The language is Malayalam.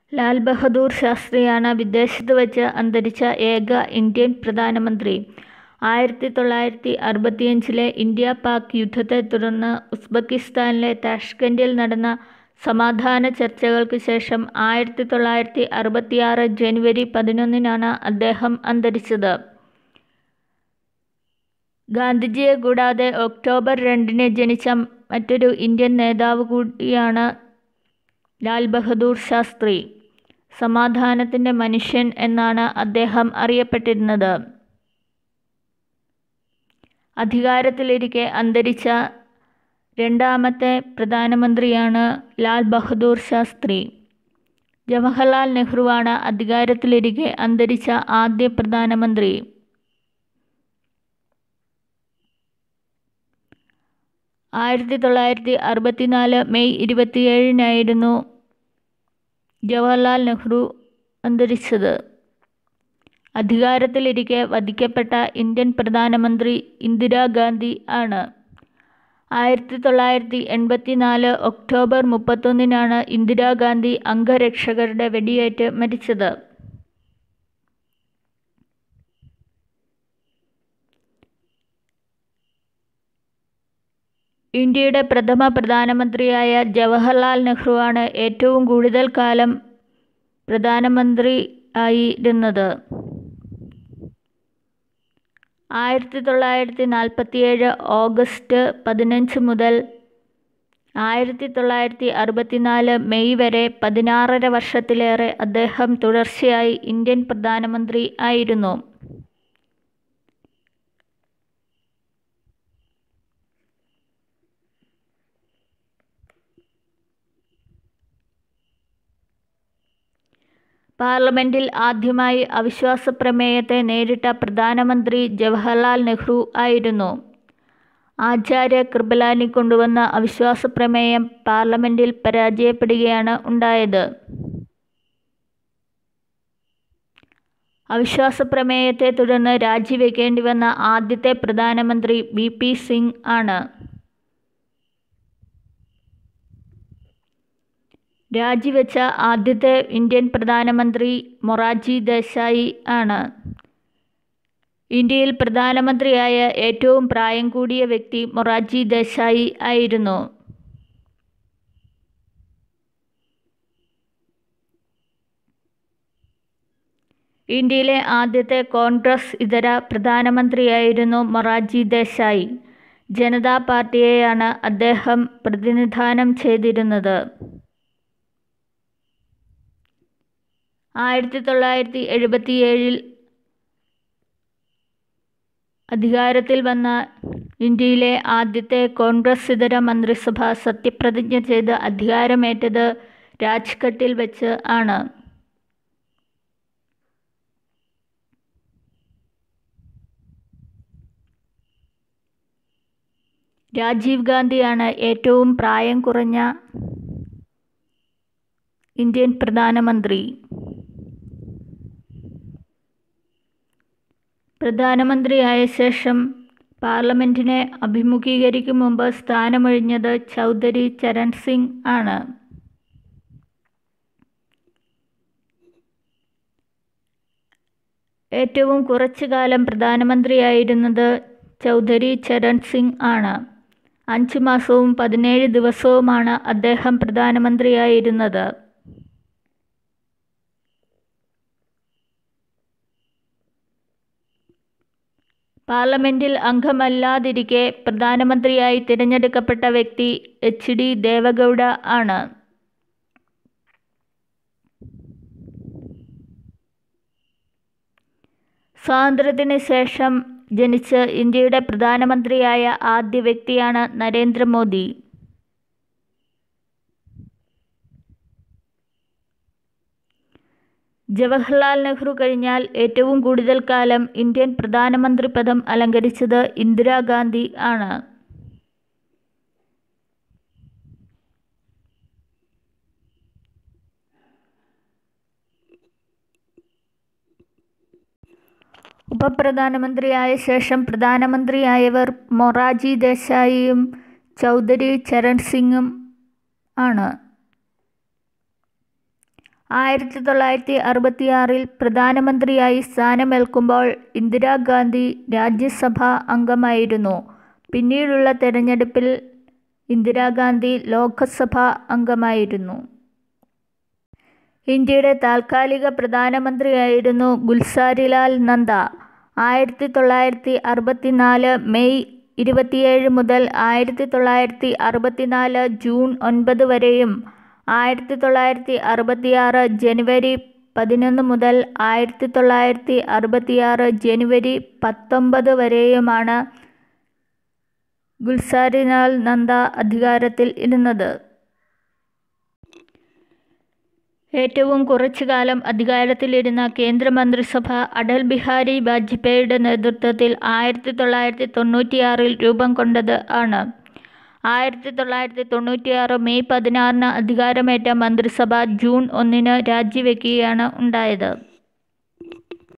ലാൽ ബഹദൂർ ശാസ്ത്രിയാണ് വിദേശത്ത് വച്ച് അന്തരിച്ച ഏക ഇന്ത്യൻ പ്രധാനമന്ത്രി. ആയിരത്തി തൊള്ളായിരത്തി അറുപത്തിയഞ്ചിലെ ഇന്ത്യ പാക് യുദ്ധത്തെ തുടർന്ന് ഉസ്ബെക്കിസ്ഥാനിലെ താഷ്കെൻഡിൽ നടന്ന സമാധാന ചർച്ചകൾക്ക് ശേഷം ആയിരത്തി തൊള്ളായിരത്തി അറുപത്തിയാറ് ജനുവരി പതിനൊന്നിനാണ് അദ്ദേഹം അന്തരിച്ചത്. ഗാന്ധിജിയെ കൂടാതെ ഒക്ടോബർ രണ്ടിന് ജനിച്ച മറ്റൊരു ഇന്ത്യൻ നേതാവ് കൂടിയാണ് ലാൽ ബഹദൂർ ശാസ്ത്രി. സമാധാനത്തിന്റെ മനുഷ്യൻ എന്നാണ് അദ്ദേഹം അറിയപ്പെട്ടിരുന്നത്. അധികാരത്തിലിരിക്കെ അന്തരിച്ച രണ്ടാമത്തെ പ്രധാനമന്ത്രിയാണ് ലാൽ ബഹദൂർ ശാസ്ത്രി. ജവഹർലാൽ നെഹ്റുവാണ് അധികാരത്തിലിരിക്കെ അന്തരിച്ച ആദ്യ പ്രധാനമന്ത്രി. ആയിരത്തി തൊള്ളായിരത്തി അറുപത്തിനാല് മെയ് ഇരുപത്തിയേഴിനായിരുന്നു ജവഹർലാൽ നെഹ്റു അന്തരിച്ചത്. അധികാരത്തിലിരിക്കെ വധിക്കപ്പെട്ട ഇന്ത്യൻ പ്രധാനമന്ത്രി ഇന്ദിരാഗാന്ധി ആണ്. ആയിരത്തി തൊള്ളായിരത്തി എൺപത്തിനാല് ഒക്ടോബർ മുപ്പത്തൊന്നിനാണ് ഇന്ദിരാഗാന്ധി അംഗരക്ഷകരുടെ വെടിയേറ്റ് മരിച്ചത്. ഇന്ത്യയുടെ പ്രഥമ പ്രധാനമന്ത്രിയായ ജവഹർലാൽ നെഹ്റുവാണ് ഏറ്റവും കൂടുതൽ കാലം പ്രധാനമന്ത്രിയായിരുന്നത്. ആയിരത്തി തൊള്ളായിരത്തി നാൽപ്പത്തിയേഴ് ഓഗസ്റ്റ് പതിനഞ്ച് മുതൽ ആയിരത്തി തൊള്ളായിരത്തി അറുപത്തിനാല് മെയ് വരെ പതിനാറര വർഷത്തിലേറെ അദ്ദേഹം തുടർച്ചയായി ഇന്ത്യൻ പ്രധാനമന്ത്രി ആയിരുന്നു. പാർലമെന്റിൽ ആദ്യമായി അവിശ്വാസപ്രമേയത്തെ നേരിട്ട പ്രധാനമന്ത്രി ജവഹർലാൽ നെഹ്റു ആയിരുന്നു. ആചാര്യ കൃപലാനി കൊണ്ടുവന്ന അവിശ്വാസപ്രമേയം പാർലമെന്റിൽ പരാജയപ്പെടുകയാണ് ഉണ്ടായത്. അവിശ്വാസപ്രമേയത്തെ തുടർന്ന് രാജിവെക്കേണ്ടിവന്ന ആദ്യത്തെ പ്രധാനമന്ത്രി വി. പി. സിംഗ് ആണ്. രാജിവെച്ച ആദ്യത്തെ ഇന്ത്യൻ പ്രധാനമന്ത്രി മൊറാർജി ദേശായി ആണ്. ഇന്ത്യയിൽ പ്രധാനമന്ത്രിയായ ഏറ്റവും പ്രായം കൂടിയ വ്യക്തി മൊറാർജി ദേശായി ആയിരുന്നു. ഇന്ത്യയിലെ ആദ്യത്തെ കോൺഗ്രസ് ഇതര പ്രധാനമന്ത്രിയായിരുന്നു മൊറാർജി ദേശായി. ജനതാ പാർട്ടിയെയാണ് അദ്ദേഹം പ്രതിനിധാനം ചെയ്തിരുന്നത്. ആയിരത്തി തൊള്ളായിരത്തി എഴുപത്തിയേഴിൽ അധികാരത്തിൽ വന്ന ഇന്ത്യയിലെ ആദ്യത്തെ കോൺഗ്രസിതര മന്ത്രിസഭ സത്യപ്രതിജ്ഞ ചെയ്ത് അധികാരമേറ്റത് രാജ്ഘട്ടിൽ വച്ച് ആണ്. രാജീവ് ഗാന്ധിയാണ് ഏറ്റവും പ്രായം കുറഞ്ഞ ഇന്ത്യൻ പ്രധാനമന്ത്രി. പ്രധാനമന്ത്രിയായ ശേഷം പാർലമെന്റിനെ അഭിമുഖീകരിക്കും മുമ്പ് സ്ഥാനമൊഴിഞ്ഞത് ചൗധരി ചരൺ സിംഗ് ആണ്. ഏറ്റവും കുറച്ച് കാലം പ്രധാനമന്ത്രിയായിരുന്നത് ചൗധരി ചരൺ സിംഗ് ആണ്. അഞ്ച് മാസവും പതിനേഴ് ദിവസവുമാണ് അദ്ദേഹം പ്രധാനമന്ത്രിയായിരുന്നത്. പാർലമെന്റിൽ അംഗമല്ലാതിരിക്കെ പ്രധാനമന്ത്രിയായി തിരഞ്ഞെടുക്കപ്പെട്ട വ്യക്തി എച്ച്. ഡി. ദേവഗൗഡ ആണ്. സ്വാതന്ത്ര്യത്തിന് ശേഷം ജനിച്ച് ഇന്ത്യയുടെ പ്രധാനമന്ത്രിയായ ആദ്യ വ്യക്തിയാണ് നരേന്ദ്ര മോദി. ജവഹർലാൽ നെഹ്റു കഴിഞ്ഞാൽ ഏറ്റവും കൂടുതൽ കാലം ഇന്ത്യൻ പ്രധാനമന്ത്രിപദം അലങ്കരിച്ചത് ഇന്ദിരാഗാന്ധി ആണ്. ഉപപ്രധാനമന്ത്രിയായ ശേഷം പ്രധാനമന്ത്രിയായവർ മൊറാർജി ദേശായിയും ചൗധരി ചരൺ സിംഗും ആണ്. ആയിരത്തി തൊള്ളായിരത്തി അറുപത്തിയാറിൽ പ്രധാനമന്ത്രിയായി സ്ഥാനമേൽക്കുമ്പോൾ ഇന്ദിരാഗാന്ധി രാജ്യസഭാ അംഗമായിരുന്നു. പിന്നീടുള്ള തെരഞ്ഞെടുപ്പിൽ ഇന്ദിരാഗാന്ധി ലോക്സഭാ അംഗമായിരുന്നു. ഇന്ത്യയുടെ താൽക്കാലിക പ്രധാനമന്ത്രിയായിരുന്നു ഗുൽസാരിലാൽ നന്ദ. ആയിരത്തി തൊള്ളായിരത്തി അറുപത്തിനാല് മെയ് ഇരുപത്തിയേഴ് മുതൽ ആയിരത്തി തൊള്ളായിരത്തി അറുപത്തിനാല് ജൂൺ ഒൻപത് വരെയും ആയിരത്തി തൊള്ളായിരത്തി അറുപത്തിയാറ് ജനുവരി പതിനൊന്ന് മുതൽ ആയിരത്തി തൊള്ളായിരത്തി അറുപത്തിയാറ് ജനുവരി പത്തൊമ്പത് വരെയുമാണ് ഗുൽസാരിലാൽ നന്ദ അധികാരത്തിൽ ഇരുന്നത്. ഏറ്റവും കുറച്ചുകാലം അധികാരത്തിലിരുന്ന കേന്ദ്രമന്ത്രിസഭ അടൽ ബിഹാരി വാജ്പേയിയുടെ നേതൃത്വത്തിൽ ആയിരത്തി തൊള്ളായിരത്തി തൊണ്ണൂറ്റിയാറിൽ രൂപം കൊണ്ടത് ആണ്. ആയിരത്തി തൊള്ളായിരത്തി തൊണ്ണൂറ്റിയാറ് മെയ് പതിനാറിന് അധികാരമേറ്റ മന്ത്രിസഭ ജൂൺ ഒന്നിന് രാജിവെക്കുകയാണ് ഉണ്ടായത്.